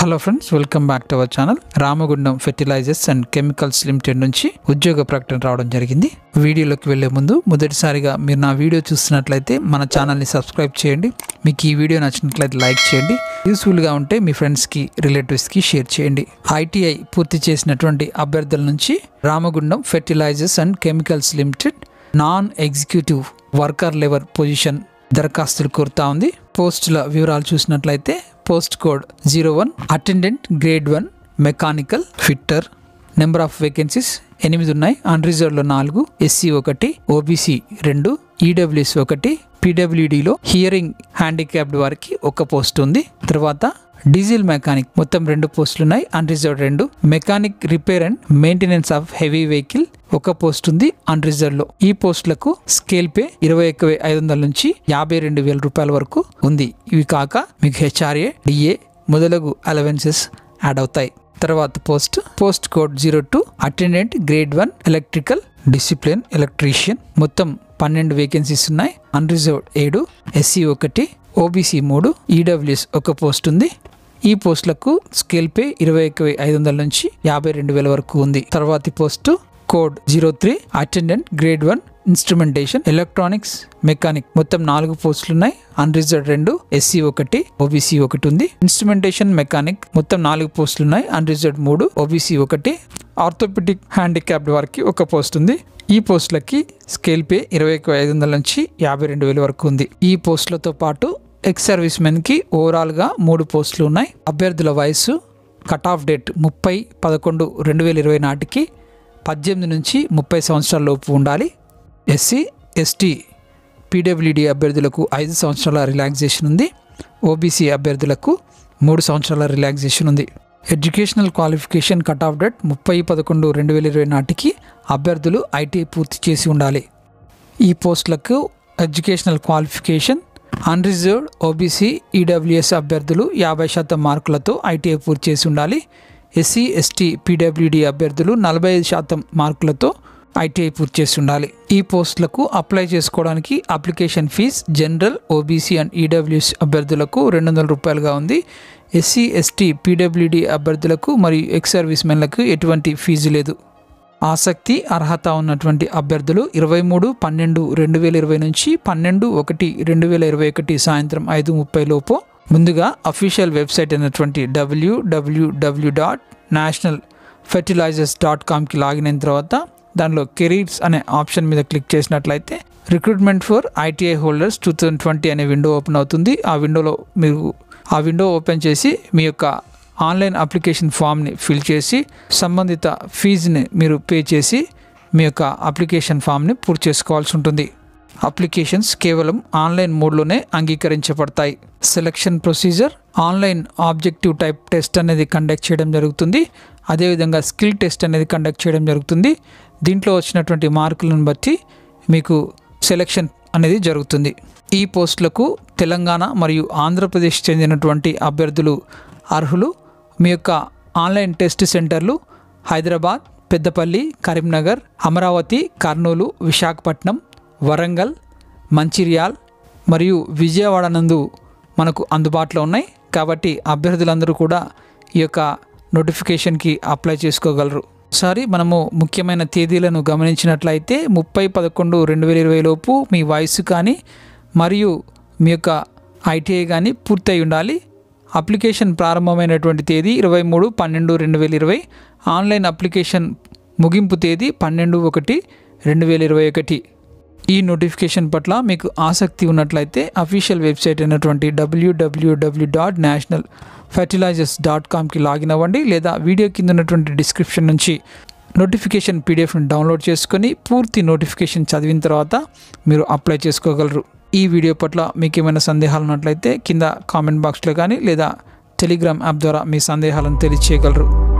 hello friends welcome back to our channel Ramagundam Fertilizers and Chemicals Limited నుంచి ఉద్యోగ ప్రకటన రావడం జరిగింది వీడియోలోకి వెళ్లే ముందు మొదటిసారిగా మీరు నా వీడియో చూస్తున్నట్లయితే మన ఛానల్ని సబ్స్క్రైబ్ చేయండి మీకు ఈ వీడియో నచ్చినట్లయితే లైక్ చేయండి యూస్ఫుల్గా ఉంటే మీ ఫ్రెండ్స్కి రిలేటివ్స్కి షేర్ చేయండి ఐటీఐ పూర్తి చేసినటువంటి అభ్యర్థుల నుంచి Ramagundam Fertilizers and Chemicals Limited non executive worker level position దరఖాస్తులు కోరుతా ఉంది పోస్టుల వివరాలు చూసినట్లయితే post code zero one attendant grade one mechanical fitter number of vacancies ఎనిమిది ఉన్నాయి అన్రిజర్వ్లో నాలుగు ఎస్సీ ఒకటి ఓబీసీ రెండు ఈడబ్ల్యూఎస్ ఒకటి పీడబ్ల్యూడిలో హియరింగ్ హ్యాండిక్యాప్డ్ వారికి ఒక పోస్ట్ ఉంది తర్వాత డీజిల్ మెకానిక్ మొత్తం రెండు పోస్టులు ఉన్నాయి అన్రిజర్వ్డ్ రెండు mechanic repair and maintenance of heavy vehicle ఒక పోస్ట్ ఉంది అన్రిజర్వ్ లో ఈ పోస్టులకు స్కేల్ పే ఇరవై ఒక్క ఐదు వందల నుంచి యాభై రెండు వేల రూపాయల వరకు ఉంది ఇవి కాక మీకు హెచ్ఆర్ఏ డిఏ మొదలగు అలవెన్సెస్ యాడ్ అవుతాయి తర్వాత post post code zero two attendant grade one electrical discipline electrician మొత్తం పన్నెండు వేకెన్సీస్ ఉన్నాయి అన్రిజర్వ్డ్ ఏడు ఎస్సీ ఒకటి ఓబీసీ మూడు ఈడబ్ల్యూఎస్ ఒక పోస్ట్ ఉంది ఈ పోస్టులకు స్కేల్ పే ఇరవై ఒక్క ఐదు వందల నుంచి యాభై రెండు వేల వరకు ఉంది తర్వాతి post code zero three attendant grade one instrumentation electronics mechanic మొత్తం నాలుగు పోస్టులు ఉన్నాయి అన్రిజర్వ్డ్ రెండు ఎస్సీ ఒకటి ఓబీసీ ఒకటి ఉంది ఇన్స్ట్రుమెంటేషన్ మెకానిక్ మొత్తం నాలుగు పోస్టులు ఉన్నాయి అన్రిజర్వ్డ్ మూడు ఓబీసీ ఒకటి ఆర్థోపెటిక్ హ్యాండిక్యాప్డ్ వారికి ఒక పోస్ట్ ఉంది ఈ పోస్టులకి స్కేల్ పే ఇరవై ఐదు వందల నుంచి యాభై రెండు వేల వరకు ఉంది ఈ పోస్టులతో పాటు ఎక్స్ సర్వీస్ మెన్ కి ఓవరాల్ గా మూడు పోస్టులు ఉన్నాయి అభ్యర్థుల వయసు కట్ ఆఫ్ డేట్ ముప్పై పదకొండు రెండు వేల ఇరవై నాటికి పద్దెనిమిది నుంచి ముప్పై సంవత్సరాల లోపు ఉండాలి ఎస్సీ ఎస్టీ పీడబ్ల్యూడి అభ్యర్థులకు ఐదు సంవత్సరాల రిలాక్సేషన్ ఉంది ఓబీసీ అభ్యర్థులకు మూడు సంవత్సరాల రిలాక్సేషన్ ఉంది educational qualification cut off date ముప్పై పదకొండు రెండు వేల ఇరవై నాటికి అభ్యర్థులు ఐటీఐ పూర్తి చేసి ఉండాలి ఈ పోస్టులకు educational qualification unreserved OBC EWS అభ్యర్థులు యాభై శాతం మార్కులతో ఐటీఐ పూర్తి చేసి ఉండాలి ఎస్సీ ఎస్టీ పీడబ్ల్యూడి అభ్యర్థులు నలభై ఐదు శాతం మార్కులతో ఐటీఐ పూర్తి చేసి ఉండాలి ఈ పోస్టులకు అప్లై చేసుకోవడానికి application fee general OBC and EWS అభ్యర్థులకు రెండు వందల రూపాయలుగా ఉంది ఎస్సీ ఎస్టీ పీడబ్ల్యూడి అభ్యర్థులకు మరియు ఎక్స్ సర్వీస్ మెన్లకు ఎటువంటి ఫీజు లేదు ఆసక్తి అర్హత ఉన్నటువంటి అభ్యర్థులు ఇరవై మూడు పన్నెండు రెండు వేల ఇరవై నుంచి పన్నెండు ఒకటి రెండు వేల ఇరవై ఒకటి సాయంత్రం ఐదు ముప్పై లోపు ముందుగా అఫీషియల్ వెబ్సైట్ అయినటువంటి డబ్ల్యూడబ్ల్యూడబ్ల్యూ డాట్ నేషనల్ ఫెర్టిలైజర్స్ డాట్ కామ్కి లాగిన్ అయిన తర్వాత దానిలో కెరీర్స్ అనే ఆప్షన్ మీద క్లిక్ చేసినట్లయితే recruitment for ITI holders two thousand twenty అనే విండో ఓపెన్ అవుతుంది ఆ విండోలో మీరు ఆ విండో ఓపెన్ చేసి మీ యొక్క ఆన్లైన్ అప్లికేషన్ ఫామ్ని ఫిల్ చేసి సంబంధిత ఫీజుని మీరు పే చేసి మీ యొక్క అప్లికేషన్ ఫామ్ని పూర్తి చేసుకోవాల్సి ఉంటుంది అప్లికేషన్స్ కేవలం ఆన్లైన్ మోడ్లోనే అంగీకరించబడతాయి selection procedure online objective type test అనేది కండక్ట్ చేయడం జరుగుతుంది అదేవిధంగా స్కిల్ టెస్ట్ అనేది కండక్ట్ చేయడం జరుగుతుంది దీంట్లో వచ్చినటువంటి మార్కులను బట్టి మీకు సెలక్షన్ అనేది జరుగుతుంది ఈ పోస్టులకు తెలంగాణ మరియు ఆంధ్రప్రదేశ్ చెందినటువంటి అభ్యర్థులు అర్హులు మీ యొక్క ఆన్లైన్ టెస్ట్ సెంటర్లు హైదరాబాద్ పెద్దపల్లి కరీంనగర్ అమరావతి కర్నూలు విశాఖపట్నం వరంగల్ మంచిర్యాల్ మరియు విజయవాడ నందు మనకు అందుబాటులో ఉన్నాయి కాబట్టి అభ్యర్థులందరూ కూడా ఈ యొక్క నోటిఫికేషన్కి అప్లై చేసుకోగలరు ఒకసారి మనము ముఖ్యమైన తేదీలను గమనించినట్లయితే ముప్పై పదకొండు రెండు వేల ఇరవై లోపు మీ వయసు కానీ మరియు మీ యొక్క ఐటీఐ కానీ పూర్తయి ఉండాలి అప్లికేషన్ ప్రారంభమైనటువంటి తేదీ ఇరవై మూడు పన్నెండు రెండు వేల ఇరవై ఆన్లైన్ అప్లికేషన్ ముగింపు తేదీ పన్నెండు ఒకటి రెండు వేల ఇరవై ఒకటి ఈ నోటిఫికేషన్ పట్ల మీకు ఆసక్తి ఉన్నట్లయితే అఫీషియల్ వెబ్సైట్ అయినటువంటి డబ్ల్యూడబ్ల్యూడబ్ల్యూ డాట్ నేషనల్ ఫెర్టిలైజర్స్ డాట్ కామ్కి లాగిన్ అవ్వండి లేదా వీడియో కింద ఉన్నటువంటి డిస్క్రిప్షన్ నుంచి నోటిఫికేషన్ పీడిఎఫ్ని డౌన్లోడ్ చేసుకొని పూర్తి నోటిఫికేషన్ చదివిన తర్వాత మీరు అప్లై చేసుకోగలరు ఈ వీడియో పట్ల మీకు ఏమైనా సందేహాలు ఉన్నట్లయితే కింద కామెంట్ బాక్స్లో కానీ లేదా టెలిగ్రామ్ యాప్ ద్వారా మీ సందేహాలను తెలియచేయగలరు